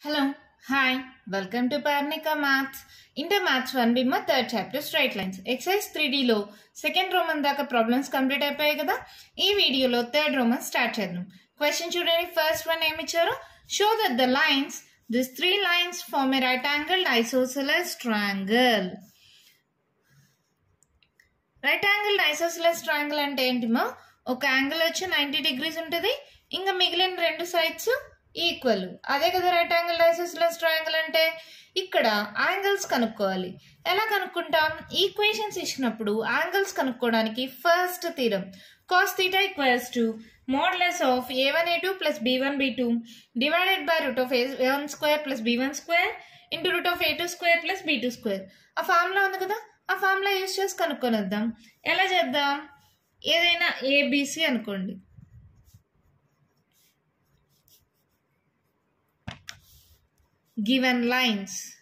Hello, hi, welcome to Parnika Maths. Inter Maths 1 బిమ్మ third chapter straight lines exercise three లో second roman దాకా problems complete అయిపోయాయి కదా ఈ వీడియోలో థర్డ్ రోమన్ స్టార్ట్ చేద్దాం క్వశ్చన్ చూడండి ఫస్ట్ వన్ ఏమి ఇచ్చారు show that the lines this three lines form a right angle isosceles triangle right angle isosceles triangle అంటే ఏంటిమా ఒక యాంగిల్ వచ్చి నైంటీ డిగ్రీస్ ఉంటుంది ఇంకా మిగిలిన రెండు సైడ్స్ ఈక్వల్ అదే కదా రైట్ యాంగిల్ ఐసోసెలస్ ట్రయాంగిల్ అంటే ఇక్కడ యాంగిల్స్ కనుక్కోవాలి ఎలా కనుక్కుంటాం ఈక్వేషన్స్ ఇచ్చినప్పుడు యాంగిల్స్ కనుక్కోవడానికి ఫస్ట్ తీరం cos theta equals to modulus of A one A two plus be one be two divided by root of A one square plus be one square into root of A two square plus be two square ఆ formula ఉంది కదా ఆ formula use చేసి కనుక్కొని వద్దాం ఎలా చేద్దాం ఏదైనా ఏబిసి అనుకోండి given lines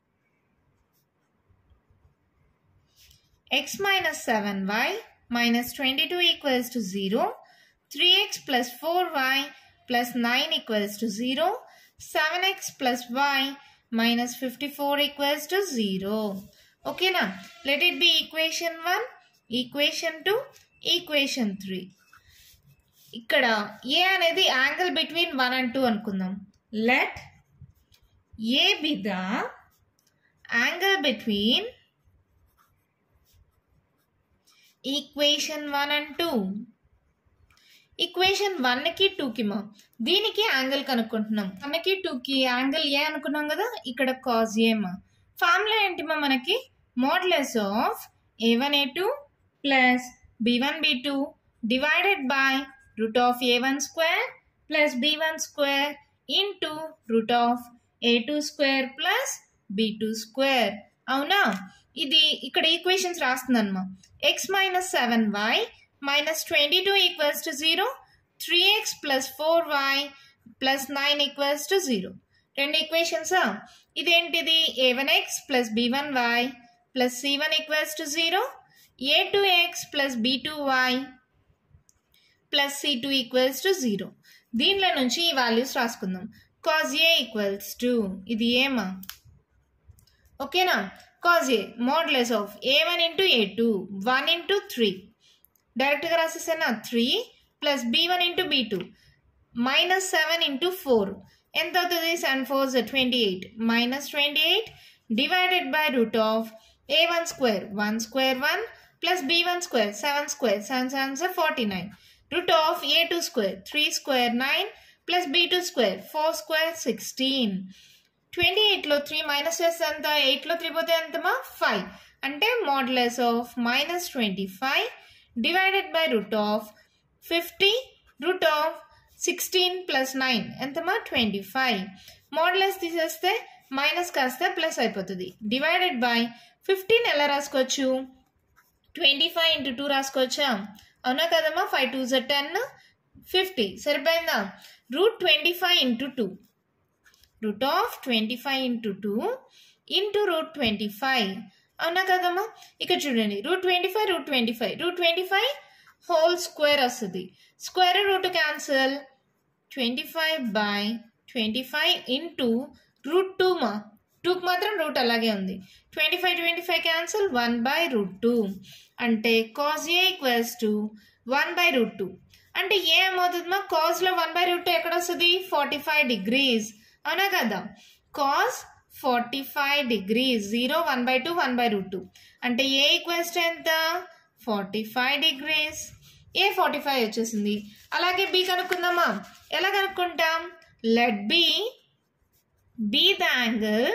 x minus 7y minus 22 equals to 0 3x plus 4y plus 9 equals to 0 7x plus y minus 54 equals to 0 okay now let it be equation 1 equation 2 equation 3 ఇక్కడ A అనేది angle between one and two అనుకుందాం let A be the angle between equation 1 and 2. Equation వన్కి టూకి మా దీనికి angle కనుక్కుంటున్నాం వన్కి టూకి angle A అనుకున్నాం కదా ఇక్కడ కాజ్ ఏ మా ఫార్ములా ఏంటి మా మనకి modulus of A one A two plus B one B two divided by root of A one square plus B one square into root of A two square plus B two square అవునా ఇది ఇక్కడ equations రాస్తుందన్నమా X minus seven Y minus twenty two equals to zero three X plus four Y plus nine equals to zero రెండు ఈక్వేషన్సా ఇదేంటిది A one X plus B one why plus C one equals to zero A two X plus B two why plus C two equals to zero దీనిలో నుంచి ఈ values రాసుకుందాం cos A equals to ఇది ఏమా ఓకేనా cos A modulus of A one into A two one into three డైరెక్ట్గా రాసేసానా three plus be one into B two minus seven into four ఎంత అవుతుంది seven four twenty eight minus twenty eight divided by root of A one square one square one plus be one square seven square seven seven forty nine root of A two square three square nine plus be two square four square sixteen twenty ఎయిట్లో three minus చేస్తే ఎంత ఎయిట్లో three పోతే ఎంతమా five అంటే modulus of minus twenty five divided by root of fifty root of sixteen plus nine ఎంతమా twenty five modulus తీసేస్తే minus కాస్తే ప్లస్ అయిపోతుంది డివైడెడ్ బై ఫిఫ్టీన్ ఎలా రాసుకోవచ్చు ట్వంటీ ఫైవ్ ఇంటూ టూ రాసుకోవచ్చా అవునా కదమ్మా ఫైవ్ టూ జెడ్ టెన్ ఫిఫ్టీ సరిపోయిందా root twenty five into two root of twenty five into two into root twenty five అవునా కదమ్మా ఇక్కడ చూడండి root twenty five root twenty five root twenty five whole square వస్తుంది square root cancel twenty five by twenty five into root two మా టూకి మాత్రం root అలాగే ఉంది twenty five twenty five cancel one by root two అంటే cos A equals to one by root two అంటే ఏమవుతుంది మా కాజ్లో వన్ బై రూట్ ఎక్కడ వస్తుంది ఫార్టీ ఫైవ్ డిగ్రీస్ అవునా కదా cos forty five degrees zero one by two one by root two అంటే A equals to ఎంత forty five degrees A forty five వచ్చేసింది అలాగే బి కనుక్కుందామా ఎలా కనుక్కుంటాం let B be the angle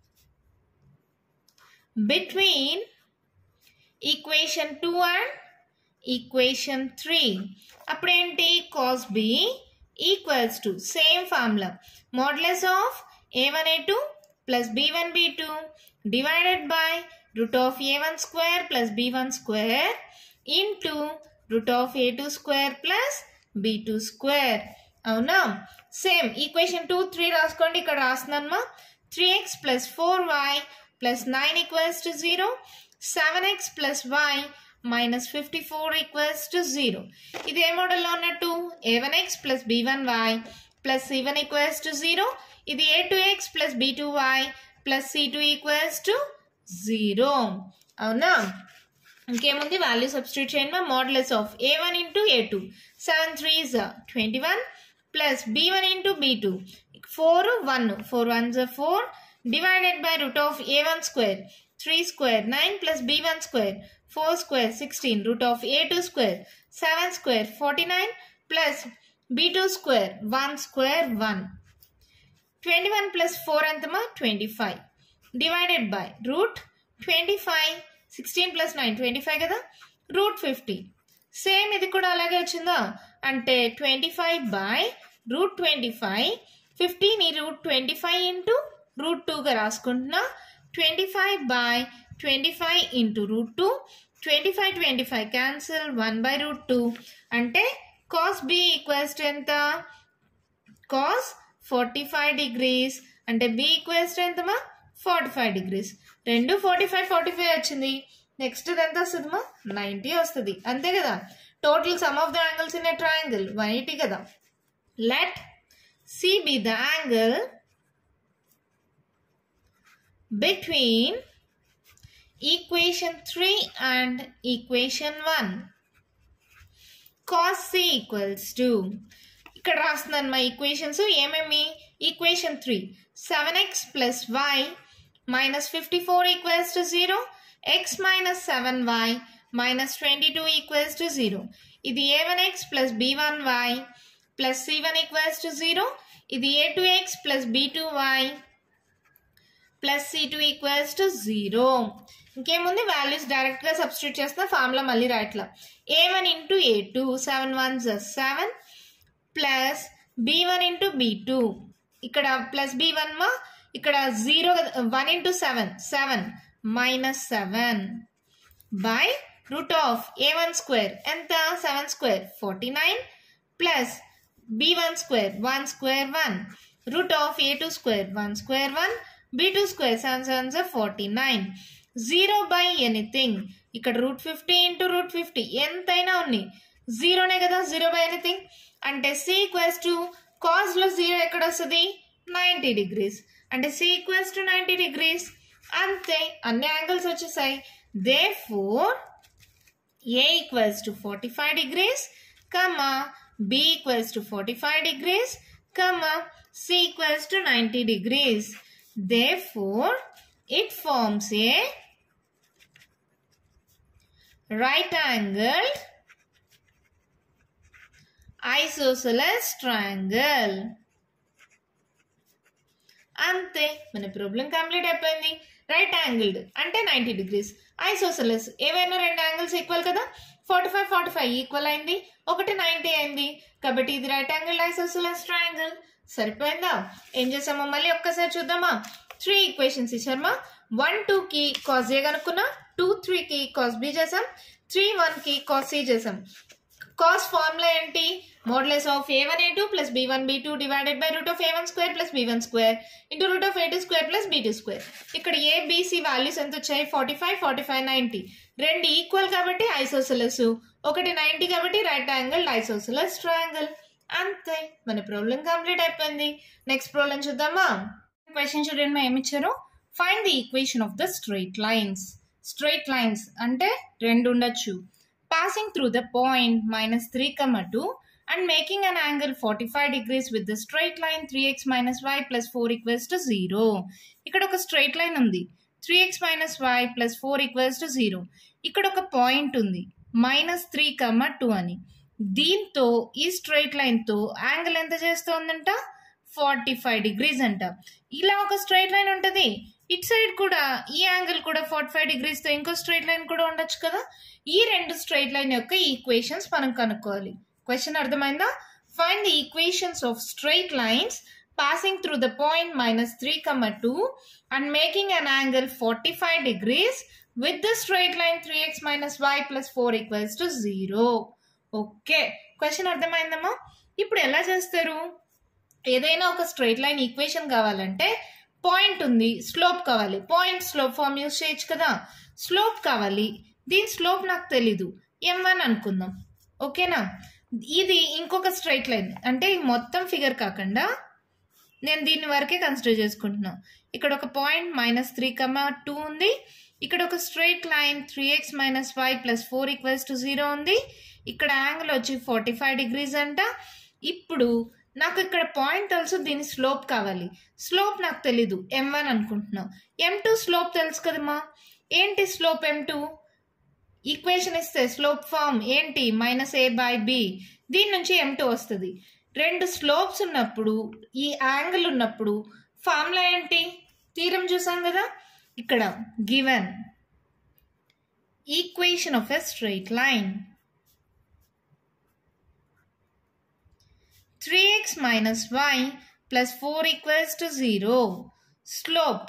between equation two and equation three అప్పుడేంటి cos B equals to same formula modulus of A one A two plus B one B two divided by root of A one square plus B one square into root of A two square plus B two square అవునా same equation two three రాసుకోండి ఇక్కడ రాస్తున్నానమ్మా three X plus four Y plus nine equals to zero seven X plus why minus fifty four equals to zero ఇది A మోడల్లో ఉన్నట్టు A one X plus B one why plus C one equals to zero ఇది A two X plus B two Y plus C two equals to zero అవునా ఇంకేముంది value substitute చేయండి modulus of A one into A two seven three is twenty one plus B one into B two four one four one జ four divided by root of A one square three square nine plus B one square four square sixteen root of A two square seven square forty nine plus B two square one square one twenty one plus four ఎంతమా twenty five divided by root twenty five sixteen plus nine twenty five కదా root fifty same ఇది కూడా అలాగే వచ్చిందా అంటే twenty five by root twenty five ఫిఫ్టీని root twenty five into root టూగా రాసుకుంటున్నా twenty five by twenty five into root two twenty five twenty five cancel one by root two అంటే cos B equals to ఎంత cos forty five degrees అంటే B equals to ఎంతమా forty five degrees రెండు forty five forty five వచ్చింది next ఎంత వస్తుందమ్మా ninety వస్తుంది అంతే కదా total sum of the angles in a triangle one eighty కదా let C be the angle between equation 3 and equation 1 cos c equals to ఇక్కడ రాస్తున్నాను మా ఈక్వేషన్స్ ఏమేమి equation three seven X plus why minus fifty four equals to zero X minus seven Y minus twenty two equals to zero ఇది ఏ one X plus B one why plus C one equals to zero ఇది ఏ two X plus B two why plus C two equals to zero ఇంకేముంది values డైరెక్ట్గా substitute చేస్తున్న formula మళ్ళీ రాయట్లా A one into A two seven one seven plus B one into B two ఇక్కడ plus B one మా ఇక్కడ zero one into seven seven minus seven by root of A one square ఎంత seven square forty nine plus B one square one square one root of A two square one square one B two square seven seven జా forty nine zero by anything ఇక్కడ root fifty into root fifty ఎంతైనా ఉన్నాయి జీరోనే కదా zero by anything అంటే C equals to కాస్లో zero ఎక్కడ వస్తుంది నైంటీ డిగ్రీస్ అంటే C equals to ninety degrees అంతే అన్ని యాంగిల్స్ వచ్చేసాయి they four A equals to forty five degrees comma B equals to forty five degrees comma C equals to ninety degrees therefore it forms a right angled isosceles triangle అంతే మన problem complete అయిపోయింది right angled అంటే ninety degrees isosceles ఏవైనా రెండు angles equal కదా forty five forty five equal అయింది ఒకటి ninety అయింది కాబట్టి ఇది రైట్ యాంగిల్ ఐసోసెలస్ ట్రయాంగిల్ సరిపోయిందా ఏం చేసామో మళ్ళీ ఒక్కసారి చూద్దామా త్రీ ఈక్వేషన్స్ ఇచ్చారమ్మా వన్ టూకి కాస్ ఏ కనుక్కున్నా టూ త్రీకి కాస్ బి చేసాం త్రీ వన్కి కాస్ సి చేసాం కాస్ ఫార్ములా ఏంటి modulus of A one A two plus be one be two divided by root of A one square plus be one square into root of A two square plus be two square ఇక్కడ A B C values ఎంత వచ్చాయి forty five forty five ninety రెండు equal కాబట్టి isosceles ఒకటి ninety కాబట్టి right angle isosceles triangle అంతే మన problem complete అయిపోయింది నెక్స్ట్ ప్రాబ్లం చూద్దామా క్వశ్చన్ చూడండి మా ఏమి ఇచ్చారు find the equation of the straight lines straight lines అంటే రెండు ఉండొచ్చు passing through the point minus three comma two and making an angle forty five degrees with the straight line three x minus y plus four equals to zero ఇక్కడ ఒక straight line ఉంది three x minus y plus four equals to zero ఇక్కడ ఒక point ఉంది minus three comma two అని దీంతో ఈ straight లైన్తో angle ఎంత చేస్తోందంట ఫార్టీ ఫైవ్ డిగ్రీస్ అంట ఇలా ఒక స్ట్రైట్ లైన్ ఉంటుంది ఇట్ సైడ్ కూడా ఈ యాంగిల్ కూడా ఫార్టీ ఫైవ్ డిగ్రీస్తో ఇంకో స్ట్రైట్ లైన్ కూడా ఉండొచ్చు కదా ఈ రెండు స్ట్రైట్ లైన్ యొక్క ఈక్వేషన్స్ మనం కనుక్కోవాలి క్వశ్చన్ అర్థమైందా find the equations of straight lines passing through the point minus three comma two and making an angle forty five degrees with the straight line three x minus y plus four equals to zero okay question అర్థమైందమ్మా ఇప్పుడు ఎలా చేస్తారు ఏదైనా ఒక straight line equation కావాలంటే point ఉంది slope కావాలి point slope form use చేయొచ్చు కదా స్లోప్ కావాలి దీని స్లోప్ నాకు తెలీదు ఎం వన్ అనుకుందాం ఓకేనా ఇది ఇంకొక స్ట్రైట్ లైన్ అంటే ఈ మొత్తం ఫిగర్ కాకుండా నేను దీని వరకే కన్సిడర్ చేసుకుంటున్నా ఇక్కడ ఒక point minus three comma two ఉంది ఇక్కడ ఒక straight line three x minus five plus four equals to zero ఉంది ఇక్కడ యాంగిల్ వచ్చి ఫార్టీ ఫైవ్ డిగ్రీస్ అంట ఇప్పుడు నాకు ఇక్కడ పాయింట్ తెలుసు దీని స్లోప్ కావాలి స్లోప్ నాకు తెలీదు ఎం వన్ అనుకుంటున్నాం ఎం టూ స్లోప్ తెలుసు కదమ్మా ఏంటి స్లోప్ ఎం టూ ఈక్వేషన్ ఇస్తే స్లోప్ ఫామ్ ఏంటి మైనస్ ఏ బై బి దీని నుంచి ఎం టూ వస్తుంది రెండు స్లోప్స్ ఉన్నప్పుడు ఈ యాంగిల్ ఉన్నప్పుడు ఫార్ములా ఏంటి తీరం చూసాం కదా ఇక్కడ given equation of a straight line 3x minus y plus 4 equals to 0. Slope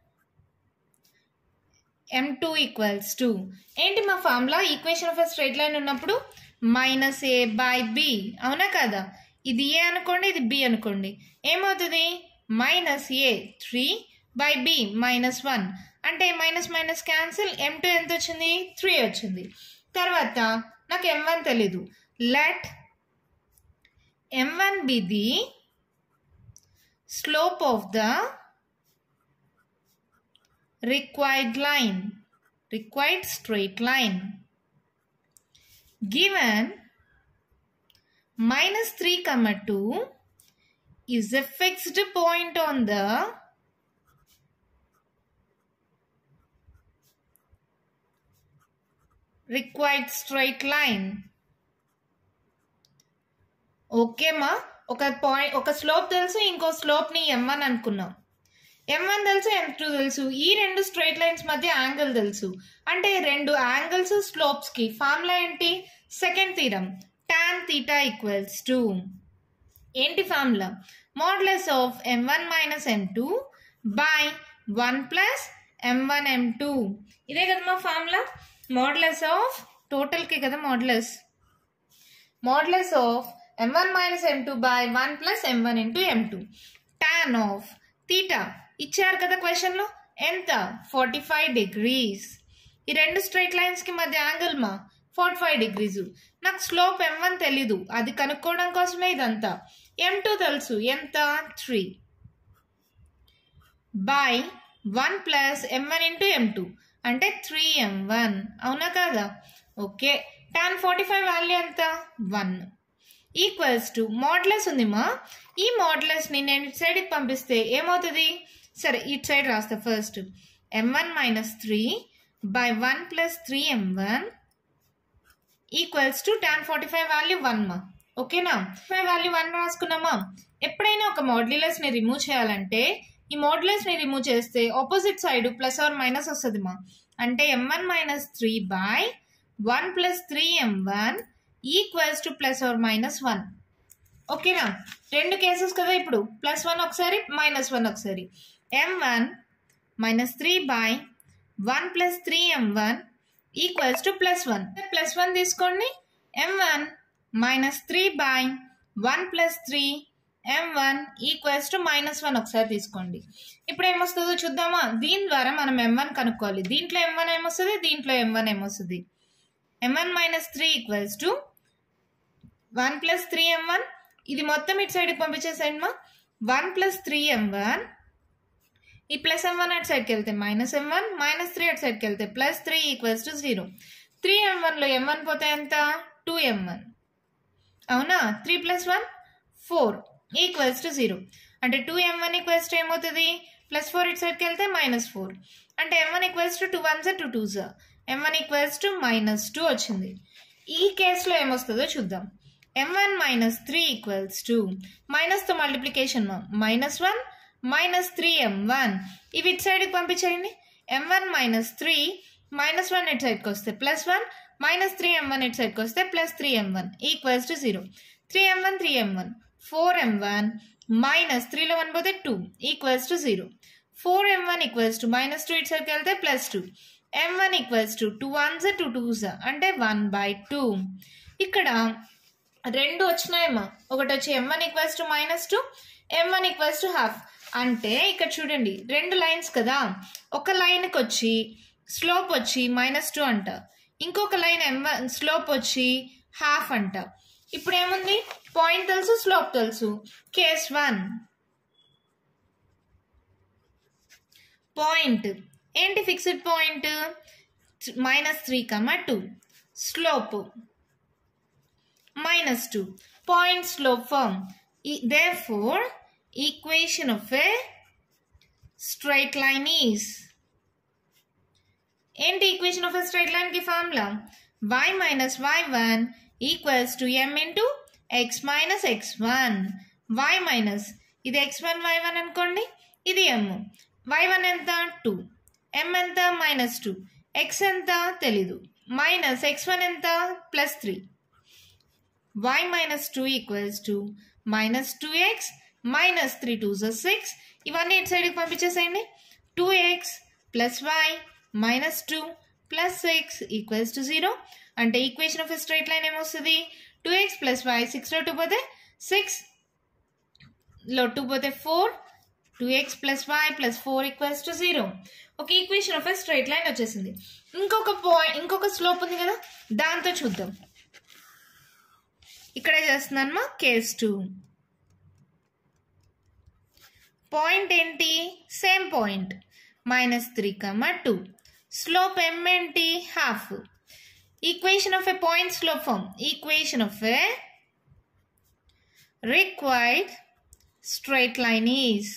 m2 equals to ఏంటి మా formula equation of straight line ఉన్నప్పుడు మైనస్ ఏ బై బి అవునా కదా ఇది ఏ అనుకోండి ఇది బి అనుకోండి ఏమవుతుంది minus A three by B minus one అంటే minus minus cancel m two ఎంత వచ్చింది త్రీ వచ్చింది తర్వాత నాకు ఎం వన్ తెలీదు let m1 be the slope of the required line required straight line given minus 3 comma 2 is a fixed point on the required straight line ఓకేమా ఒక point ఒక స్లోప్ తెలుసు ఇంకో స్లోప్ని ఎం వన్ అనుకున్నాం ఎం వన్ తెలుసు ఎం టూ తెలుసు ఈ రెండు స్ట్రైట్ లైన్స్ మధ్య యాంగిల్ తెలుసు అంటే రెండు యాంగిల్స్ స్లోప్స్కి ఫార్ములా ఏంటి second theorem tan theta equals to ఏంటి formula modulus of m one minus m two by one plus m one m two ఇదే కదా మా ఫార్ములా మోడ్లెస్ ఆఫ్ టోటల్కి కదా modulus modulus of m1 minus m2 by 1 plus m1 into m2 tan of theta ఇచ్చారు కదా క్వశ్చన్లో ఎంత forty five degrees ఈ రెండు స్ట్రైట్ లైన్స్కి మధ్య యాంగిల్ మా ఫార్టీ ఫైవ్ డిగ్రీస్ నాకు స్లోప్ ఎం వన్ తెలీదు అది కనుక్కోవడం కోసమే ఇదంతా ఎం టూ తెలుసు ఎంత three by one plus m one into m two అంటే త్రీ ఎం వన్ అవునా కాదా okay tan forty five value ఎంత వన్ ఈక్వల్స్ టు మోడ్లెస్ ఉంది మా ఈ మోడ్లెస్ని నేను ఇటు సైడ్కి పంపిస్తే ఏమవుతుంది సరే ఇటు సైడ్ రాస్తా first m one minus three by one plus three m one equals to tan forty five value one మా ఓకేనా ఫైవ్ వాల్యూ వన్ రాసుకున్నామా ఎప్పుడైనా ఒక మోడ్యులస్ని రిమూవ్ చేయాలంటే ఈ మోడ్యులస్ని రిమూవ్ చేస్తే opposite side plus or minus వస్తుంది మా అంటే m one minus three by one plus three m one equals to plus or minus one ఓకేనా రెండు కేసెస్ కదా ఇప్పుడు ప్లస్ వన్ ఒకసారి మైనస్ వన్ ఒకసారి m one minus three by one plus three m one equals to plus one plus one తీసుకోండి m one minus three by one plus three m one equals to minus one ఒకసారి తీసుకోండి ఇప్పుడు ఏమొస్తుందో చూద్దామా దీని ద్వారా మనం ఎం one కనుక్కోవాలి దీంట్లో ఎం వన్ ఏమొస్తుంది దీంట్లో ఎం వన్ ఏమొస్తుంది m one minus three equals to one plus three m one ఇది మొత్తం ఇటు సైడ్కి పంపించేసేయండి మా one plus three m one ఈ ప్లస్ ఎం వన్ అటు సైడ్కి వెళ్తే minus m one minus three అటు సైడ్కి వెళ్తే plus three equals to zero three m వన్లో ఎం వన్ పోతే ఎంత టూ ఎం వన్ అవునా three plus one four equals to zero అంటే two m one equals to ఏమవుతుంది ప్లస్ ఫోర్ ఇటు సైడ్కి వెళ్తే మైనస్ ఫోర్ అంటే m one equals to two one జా టూ టూ జా m one equals to minus two వచ్చింది ఈ కేసులో ఏమొస్తుందో చూద్దాం m one minus three equals to మైనస్తో multiplication minus one minus three m one ఇవి ఇటు సైడ్కి పంపించేయండి m one minus three minus one ఇటు సైడ్కి వస్తే plus one minus three m one ఇటు సైడ్కి వస్తే plus three m one equals to zero three m one three m one four m one minus త్రీలో వన్ పోతే two equals to zero four m one equals to minus two ఇటు సైడ్కి వెళ్తే plus two m one equals to two ones two twos అంటే one by two ఇక్కడ రెండు వచ్చినాయమ్మా ఒకటి వచ్చి m one equals to minus two m one equals to half అంటే ఇక్కడ చూడండి రెండు లైన్స్ కదా ఒక లైన్కి వచ్చి స్లోప్ వచ్చి మైనస్ టూ అంట ఇంకొక లైన్ ఎం వన్ స్లోప్ వచ్చి హాఫ్ అంట ఇప్పుడు ఏముంది పాయింట్ తెలుసు స్లోప్ తెలుసు కేస్ వన్ పాయింట్ ఏంటి fixed point minus three comma two slope minus two point slope form therefore equation of a straight line is ఏంటి equation of a straight line కి formula y minus y one equals to m into x minus x one y minus ఇది x one y one అనుకోండి ఇది ఎమ్ y one ఎంత two m ఎంత minus two x ఎంత తెలీదు minus x one ఎంత plus three y minus two equals to minus two x minus three two జ six ఇవన్నీ ఇటు సైడ్కి పంపించేసేయండి two X plus why minus two plus six equals to zero అంటే equation of straight line ఏమొస్తుంది two X plus y సిక్స్లో two పోతే six లో టూ పోతే four two X plus y plus four equals to zero ఒక equation of straight line వచ్చేసింది ఇంకొక point ఇంకొక స్లోప్ ఉంది కదా దాంతో చూద్దాం ఇక్కడే చేస్తున్నాను కేస్ టూ పాయింట్ ఏంటి same point minus three comma two slope m ఏంటి half equation of a point slope form equation of a required straight line is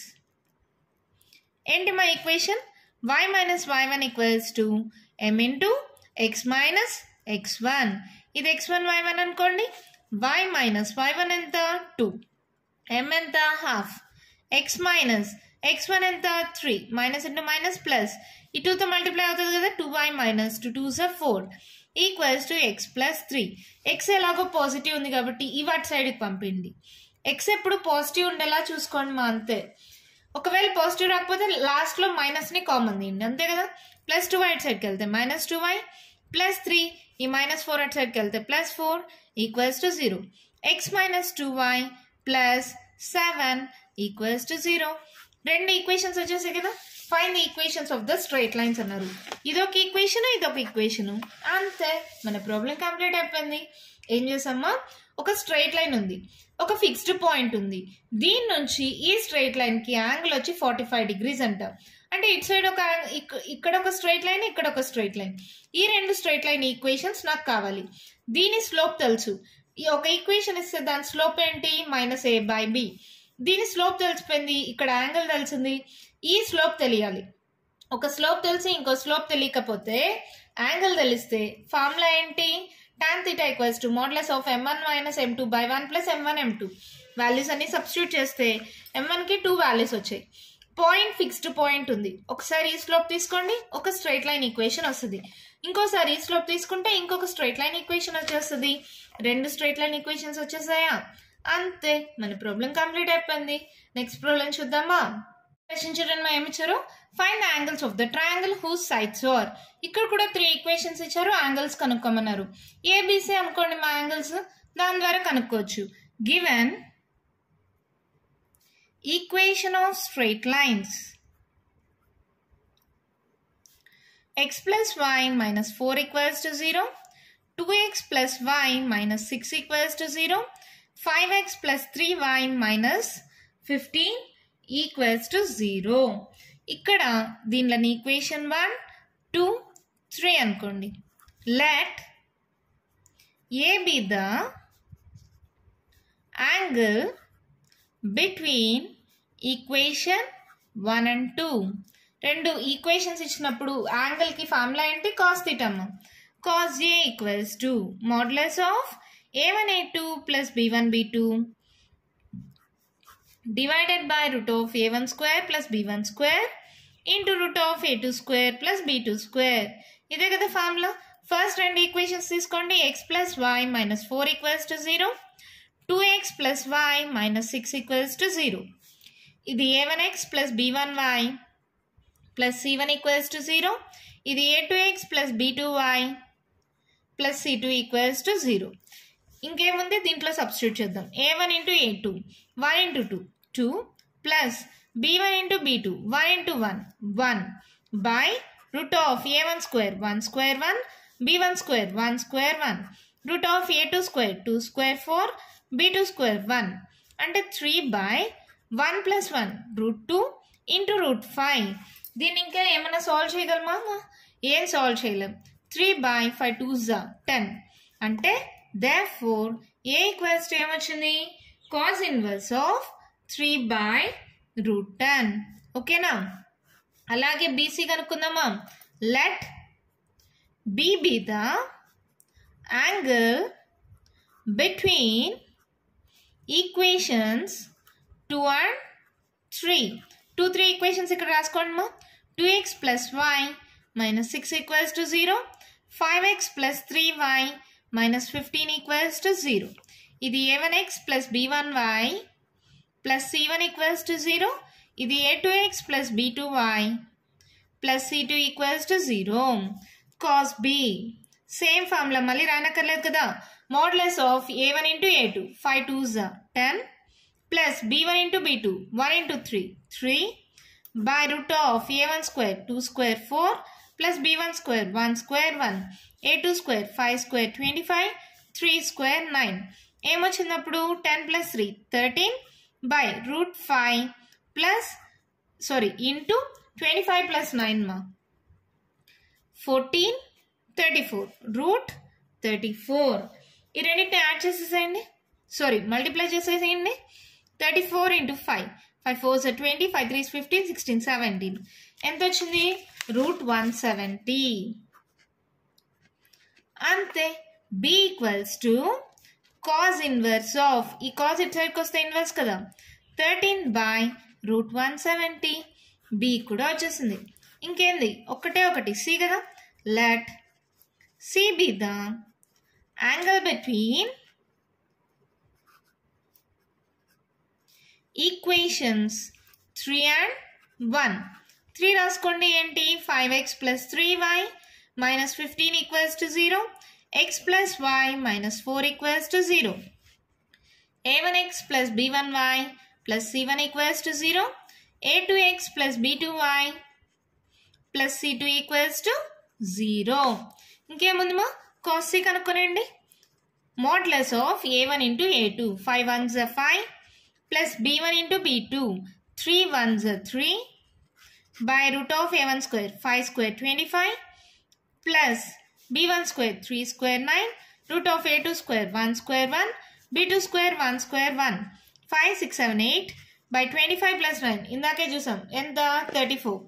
ఏంటి మా equation y minus y one equals to m into x minus x one ఇది x one y one అనుకోండి y minus y one ఎంత two m ఎంత half x minus x one ఎంత three minus into minus plus ఈ టూతో multiply అవుతుంది కదా two y minus two two జ four equals to X plus three x ఎలాగో పాజిటివ్ ఉంది కాబట్టి ఈ వాటి సైడ్కి పంపిండి ఎక్స్ ఎప్పుడు పాజిటివ్ ఉండేలా చూసుకోండి మా అంతే ఒకవేళ పాజిటివ్ రాకపోతే లాస్ట్లో మైనస్ని కామన్ తీయండి అంతే కదా ప్లస్ టూ వై అటు సైడ్కి వెళ్తే minus two why plus three ఈ మైనస్ ఫోర్ అటు సైడ్కి వెళ్తే plus four equals to zero X minus two why plus seven equals to zero రెండు ఈక్వేషన్స్ వచ్చేసాయి కదా find the equations of the straight lines అన్నారు ఇదొక ఈక్వేషన్ ఇదొక ఈక్వేషన్ అంతే మన ప్రాబ్లం కంప్లీట్ అయిపోయింది ఏం చేసామా ఒక స్ట్రైట్ లైన్ ఉంది ఒక ఫిక్స్డ్ పాయింట్ ఉంది దీని నుంచి ఈ స్ట్రైట్ లైన్కి యాంగిల్ వచ్చి ఫార్టీ ఫైవ్ డిగ్రీస్ అంట అంటే ఇటు సైడ్ ఒక ఇక్- ఇక్కడ ఒక స్ట్రైట్ లైన్ ఇక్కడ ఒక స్ట్రైట్ లైన్ ఈ రెండు స్ట్రైట్ లైన్ ఈక్వేషన్స్ నాకు కావాలి దీని స్లోప్ తెలుసు ఈ ఒక ఈక్వేషన్ ఇస్తే దాని స్లోప్ ఏంటి మైనస్ ఏ బై బి దీని స్లోప్ తెలిసిపోయింది ఇక్కడ యాంగిల్ తెలిసింది ఈ స్లోప్ తెలియాలి ఒక స్లోప్ తెలిసి ఇంకో స్లోప్ తెలియకపోతే యాంగిల్ తెలిస్తే ఫార్ములా ఏంటి tan theta equals to modulus of m one minus m two by one plus m one m two values అన్ని సబ్స్టిట్యూట్ చేస్తే ఎం వన్కి టూ వాల్యూస్ వచ్చాయి పాయింట్ ఫిక్స్డ్ పాయింట్ ఉంది ఒకసారి ఈ స్లోప్ తీసుకోండి ఒక స్ట్రైట్ లైన్ ఈక్వేషన్ వస్తుంది ఇంకోసారి ఈ స్లోప్ తీసుకుంటే ఇంకొక స్ట్రైట్ లైన్ ఈక్వేషన్ వచ్చేస్తుంది రెండు స్ట్రైట్ లైన్ ఈక్వేషన్స్ వచ్చేసాయా అంతే మన ప్రాబ్లం కంప్లీట్ అయిపోయింది నెక్స్ట్ ప్రాబ్లం చూద్దామా క్వశ్చన్ చూడండి మా ఏమి ఇచ్చారు find angles of the triangle whose sides are ఇక్కడ కూడా త్రీ ఈక్వేషన్స్ ఇచ్చారు యాంగిల్స్ కనుక్కోమన్నారు ఏబిసి అనుకోండి మా యాంగిల్స్ దాని ద్వారా కనుక్కోవచ్చు given equation of straight lines x plus y minus 4 equals to 0, 2x plus y minus 6 equals to 0, 5x plus 3y minus 15 equals to zero ఇక్కడ దీనిలోని ఈక్వేషన్ వన్ టూ త్రీ అనుకోండి let A be the angle between equation one and two రెండు equations ఇచ్చినప్పుడు యాంగిల్కి formula ఏంటి cos theta cos A equals to modulus of A one A two plus B one B two divided by root of a1 square plus b1 square into root of a2 square plus b2 square ఇదే కదా formula first రెండు equations తీసుకోండి x plus why minus four equals to zero two X plus why minus six equals to zero ఇది ఏ one X plus B one why plus C one equals to zero ఇది ఏ two X plus B two why plus C two equals to zero ఇంకేముంది దీంట్లో substitute చేద్దాం a one into A two why into two two plus be one into B two why into one one by root of A one square one square one B one square one square one root of A two square two square four B two square one అంటే three by one plus one root two into root five దీన్ని ఇంకా ఏమైనా solve చేయగలమా ఏం solve చేయలేం three by five two జా ten అంటే దే ఫోర్ ఏ ఈక్వల్స్ టు ఏమొచ్చింది cos inverse of three by root ten ఓకేనా అలాగే బీసీ కనుక్కుందామా let B be the angle between equations two and three two three equations ఇక్కడ రాసుకోండి మా two X plus why minus six equals to zero five x plus three y minus fifteen equals to zero ఇది ఏ one X plus B one why plus C one equals to zero ఇది ఏ two X plus B two why plus C two equals to zero cos B same formula మళ్ళీ రానక్కర్లేదు కదా modulus of A one into A two five two జా ten plus B one into B two one into three three by root of A one square two square four plus B one square one square one A two square five square twenty five three square nine ఏమొచ్చినప్పుడు ten plus three thirteen by root five plus sorry into twenty five plus nine మా fourteen thirty four root thirty four ఈ రెండింటిని add చేసేసేయండి sorry multiply చేసేసేయండి thirty four into five five four sir twenty five three fifteen sixteen seventeen ఎంత వచ్చింది root one seventy అంతే B equals to cos inverse of ఈ cos ఇటు సైడ్కి వస్తే ఇన్వర్స్ కదా thirteen by root one seventy B కూడా వచ్చేసింది ఇంకేంది ఒక్కటే ఒకటి సి కదా let C be the angle between equations three and one three రాసుకోండి ఏంటి five x plus three y minus fifteen equals to zero x plus why minus four equals to zero a one X plus B one why plus C one equals to zero A two X plus B two why plus C two equals to zero ఇంకేముంది మా cos C కనుక్కోనండి modulus of A one into A two five one జ five plus B one into B two three one జ three by root of A one square five square twenty five plus B one square three square nine root of A two square one square one B two square one square one five six seven eight by twenty five plus nine ఇందాకే చూసాం ఎంత thirty four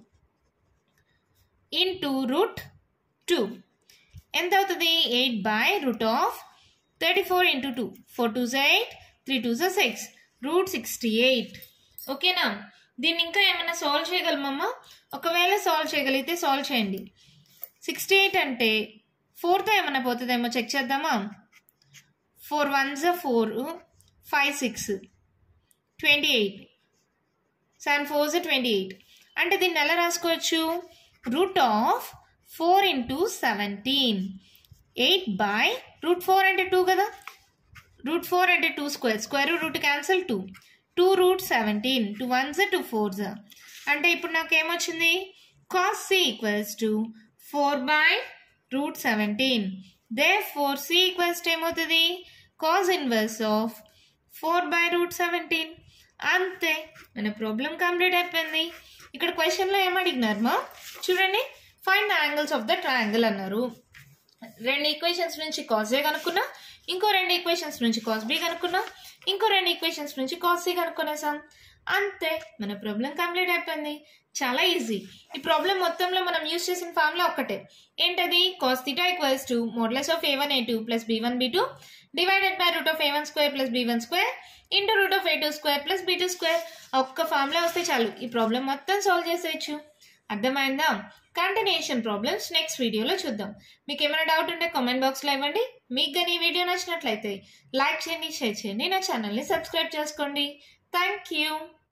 into root two ఎంత అవుతుంది eight by root of thirty four into two four two జా eight three two జా six root sixty eight ఓకేనా దీన్ని ఇంకా ఏమైనా సాల్వ్ చేయగలమమ్మా ఒకవేళ సాల్వ్ చేయగలిగితే సాల్వ్ చేయండి సిక్స్టీ ఎయిట్ అంటే ఫోర్తో ఏమైనా పోతుందేమో చెక్ చేద్దామా ఫోర్ వన్ జా four five six twenty eight seven four జా ట్వంటీ ఎయిట్ అంటే దీన్ని ఎలా రాసుకోవచ్చు root of four into seventeen eight by root four అంటే టూ కదా రూట్ ఫోర్ అంటే two square square root cancel two two root seventeen two ones two fours అంటే ఇప్పుడు నాకు ఏమొచ్చింది cos C equals to four by root seventeen therefore C equals to ఏమవుతుంది cos inverse of four by root seventeen అంతే మన problem complete అయిపోయింది ఇక్కడ క్వశ్చన్లో ఏమడిగినారు మా చూడండి find the angles of the triangle అన్నారు రెండు ఈక్వేషన్స్ నుంచి కాస్ ఏ కనుక్కున్నా ఇంకో రెండు ఈక్వేషన్స్ నుంచి కాస్ బి కనుక్కున్నా ఇంకో రెండు ఈక్వేషన్స్ నుంచి కాస్ సి కనుక్కునేసాం అంతే మన ప్రాబ్లం కంప్లీట్ అయిపోయింది చాలా ఈజీ ఈ ప్రాబ్లం మొత్తంలో మనం యూజ్ చేసిన ఫార్ములా ఒక్కటే ఏంటది cos theta equals to modulus of A one A two plus be one be two divided by root of A one square plus be one square into root of A two square plus be two square ఒక్క formula వస్తే చాలు ఈ problem మొత్తం solve చేసేయచ్చు అర్థమైందా continuation problems next వీడియోలో చూద్దాం మీకు ఏమైనా డౌట్ ఉంటే కామెంట్ బాక్స్లో ఇవ్వండి మీకు కానీ ఈ వీడియో నచ్చినట్లయితే లైక్ చేయండి షేర్ చేయండి నా ఛానల్ని సబ్స్క్రైబ్ చేసుకోండి థ్యాంక్ యూ